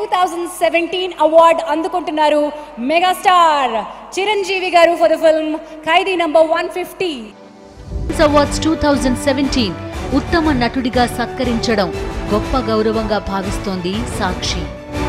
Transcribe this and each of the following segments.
Two thousand seventeen award అందుకుంటున్నారు megastar Chiranjeevi garu for the film Khaidi number one fifty awards two thousand seventeen ఉత్తమ నటుడిగా సత్కరించడం గొప్ప గౌరవంగా భావిస్తోంది సాక్షి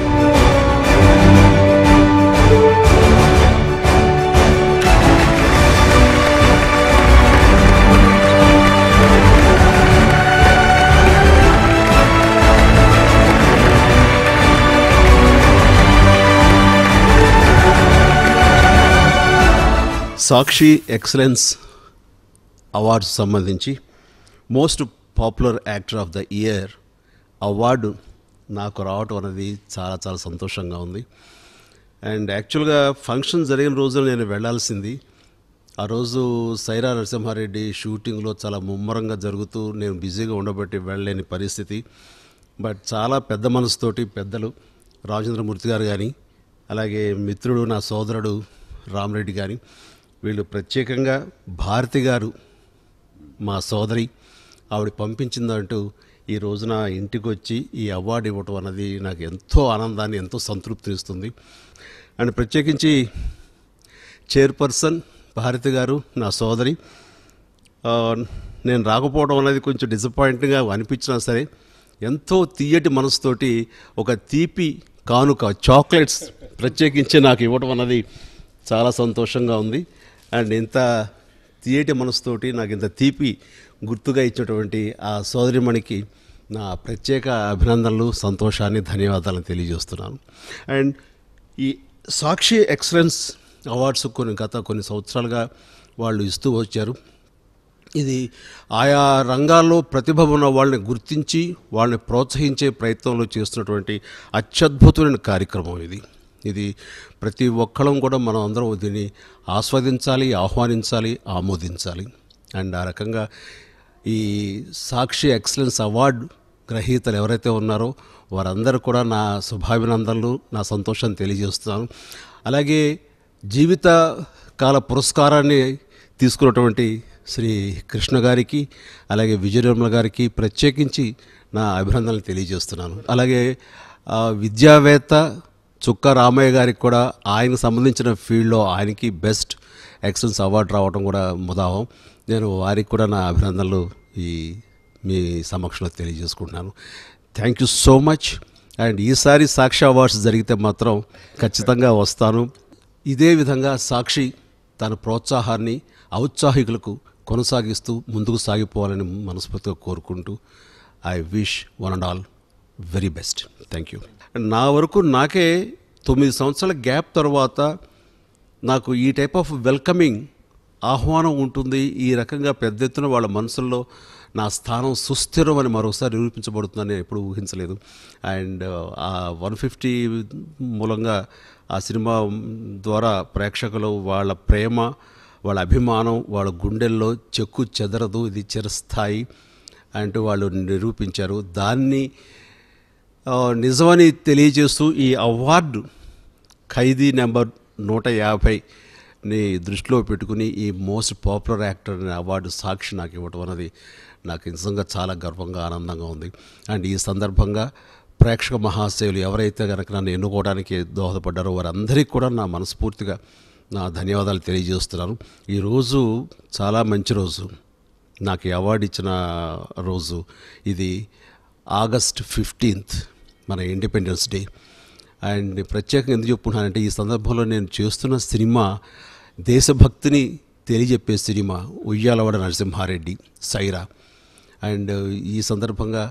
సాక్షి ఎక్సలెన్స్ అవార్డ్స్ సంబంధించి most popular actor of the year award నాకు రావటం అనేది చాలా చాలా సంతోషంగా ఉంది అండ్ యాక్చువల్గా ఫంక్షన్ జరిగిన రోజున నేను వెళ్ళాల్సింది ఆ రోజు సైరా నరసింహారెడ్డి షూటింగ్లో చాలా ముమ్మరంగా జరుగుతూ నేను బిజీగా ఉండబట్టి వెళ్ళలేని పరిస్థితి బట్ చాలా పెద్ద మనసుతోటి పెద్దలు రాజేంద్రమూర్తి గారు కానీ అలాగే మిత్రుడు నా సోదరుడు రామరెడ్డి కానీ వీళ్ళు ప్రత్యేకంగా భారతి గారు మా సోదరి ఆవిడ పంపించిందంటూ ఈ రోజున ఇంటికి వచ్చి ఈ అవార్డు ఇవ్వటం అన్నది నాకు ఎంతో ఆనందాన్ని ఎంతో సంతృప్తినిస్తుంది అండ్ ప్రత్యేకించి చైర్పర్సన్ భారతి గారు నా సోదరి ఆ, నేను రాకపోవడం అనేది కొంచెం డిసప్పాయింట్గా అనిపించినా సరే ఎంతో తీయటి మనసుతోటి ఒక తీపి కానుక చాక్లెట్స్ ప్రత్యేకించి నాకు ఇవ్వడం అన్నది చాలా సంతోషంగా ఉంది అండ్ ఇంత తీయటి మనసుతోటి నాకు ఇంత తీపి గుర్తుగా ఇచ్చినటువంటి ఆ సోదరిమణికి నా ప్రత్యేక అభినందనలు సంతోషాన్ని ధన్యవాదాలను తెలియజేస్తున్నాను అండ్ ఈ సాక్షి ఎక్సలెన్స్ అవార్డ్స్ కొన్ని గత కొన్ని సంవత్సరాలుగా వాళ్ళు ఇస్తూ వచ్చారు ఇది ఆయా రంగాల్లో ప్రతిభ ఉన్న వాళ్ళని గుర్తించి వాళ్ళని ప్రోత్సహించే ప్రయత్నంలో చేస్తున్నటువంటి అత్యద్భుతమైన కార్యక్రమం ఇది ఇది ప్రతి ఒక్కళ్ళం కూడా మనం అందరం దీన్ని ఆస్వాదించాలి ఆహ్వానించాలి ఆమోదించాలి అండ్ ఆ రకంగా ఈ సాక్షి ఎక్సలెన్స్ అవార్డు గ్రహీతలు ఎవరైతే ఉన్నారో వారందరూ కూడా నా శుభాభినందనలు నా సంతోషాన్ని తెలియజేస్తున్నాను అలాగే జీవిత కాల పురస్కారాన్ని తీసుకున్నటువంటి శ్రీ కృష్ణ గారికి అలాగే విజయనిర్మల గారికి ప్రత్యేకించి నా అభినందనలు తెలియజేస్తున్నాను అలాగే ఆ, విద్యావేత్త చుక్క రామయ్య గారికి కూడా ఆయనకు సంబంధించిన ఫీల్డ్లో ఆయనకి బెస్ట్ ఎక్సలెన్స్ అవార్డు రావడం కూడా ముదావం నేను వారికి కూడా నా అభినందనలు ఈ మీ సమక్షంలో తెలియజేసుకుంటున్నాను thank you so much and ఈసారి సాక్షి అవార్డ్స్ జరిగితే మాత్రం ఖచ్చితంగా వస్తాను ఇదే విధంగా సాక్షి తన ప్రోత్సాహాన్ని ఔత్సాహికులకు కొనసాగిస్తూ ముందుకు సాగిపోవాలని మనస్ఫూర్తిగా కోరుకుంటూ I wish one and all very best thank you నా వరకు నాకే తొమ్మిది సంవత్సరాల గ్యాప్ తర్వాత నాకు ఈ టైప్ ఆఫ్ వెల్కమింగ్ ఆహ్వానం ఉంటుంది ఈ రకంగా పెద్ద ఎత్తున వాళ్ళ మనసుల్లో నా స్థానం సుస్థిరం అని మరోసారి నిరూపించబడుతుందని నేను ఎప్పుడు ఊహించలేదు అండ్ ఆ వన్ ఫిఫ్టీ మూలంగా ఆ సినిమా ద్వారా ప్రేక్షకులు వాళ్ళ ప్రేమ వాళ్ళ అభిమానం వాళ్ళ గుండెల్లో చెక్కు చెదరదు ఇది చిరస్థాయి అంటూ వాళ్ళు నిరూపించారు దాన్ని ఆ, నిజమని తెలియజేస్తూ ఈ అవార్డు ఖైదీ నెంబర్ నూట యాభైని దృష్టిలో పెట్టుకుని ఈ మోస్ట్ పాపులర్ యాక్టర్ అనే అవార్డు సాక్షి నాకు ఇవ్వటం అనేది నాకు నిజంగా చాలా గర్వంగా ఆనందంగా ఉంది అండ్ ఈ సందర్భంగా ప్రేక్షక మహాశయులు ఎవరైతే కనుక నన్ను ఎన్నుకోవడానికి దోహదపడ్డారో వారందరికీ కూడా నా మనస్ఫూర్తిగా నా ధన్యవాదాలు తెలియజేస్తున్నాను ఈరోజు చాలా మంచి రోజు నాకు ఈ అవార్డు ఇచ్చిన రోజు ఇది ఆగస్ట్ ఫిఫ్టీన్త్ మన ఇండిపెండెన్స్ డే అండ్ ప్రత్యేకంగా ఎందుకు చెప్పుకుంటున్నానంటే ఈ సందర్భంలో నేను చేస్తున్న సినిమా దేశభక్తిని తెలియజెప్పే సినిమా ఉయ్యాలవాడ నరసింహారెడ్డి సైరా అండ్ ఈ సందర్భంగా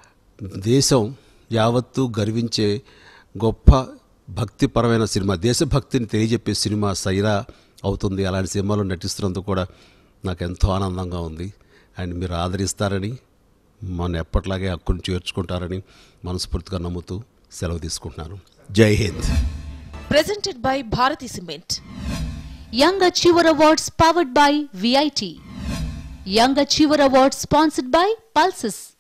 దేశం యావత్తు గర్వించే గొప్ప భక్తిపరమైన సినిమా దేశభక్తిని తెలియజెప్పే సినిమా సైరా అవుతుంది అలాంటి సినిమాలో నటిస్తున్నందుకు కూడా నాకు ఎంతో ఆనందంగా ఉంది అండ్ మీరు ఆదరిస్తారని మన ఎప్పట్లాగే హక్కును చేర్చుకుంటారని మనస్ఫూర్తిగా నమ్ముతూ సెలవు తీసుకుంటున్నాను జై Hind presented by Bharati Cement. Young Achiever Awards powered by VIT. Young Achiever Awards sponsored by Pulses.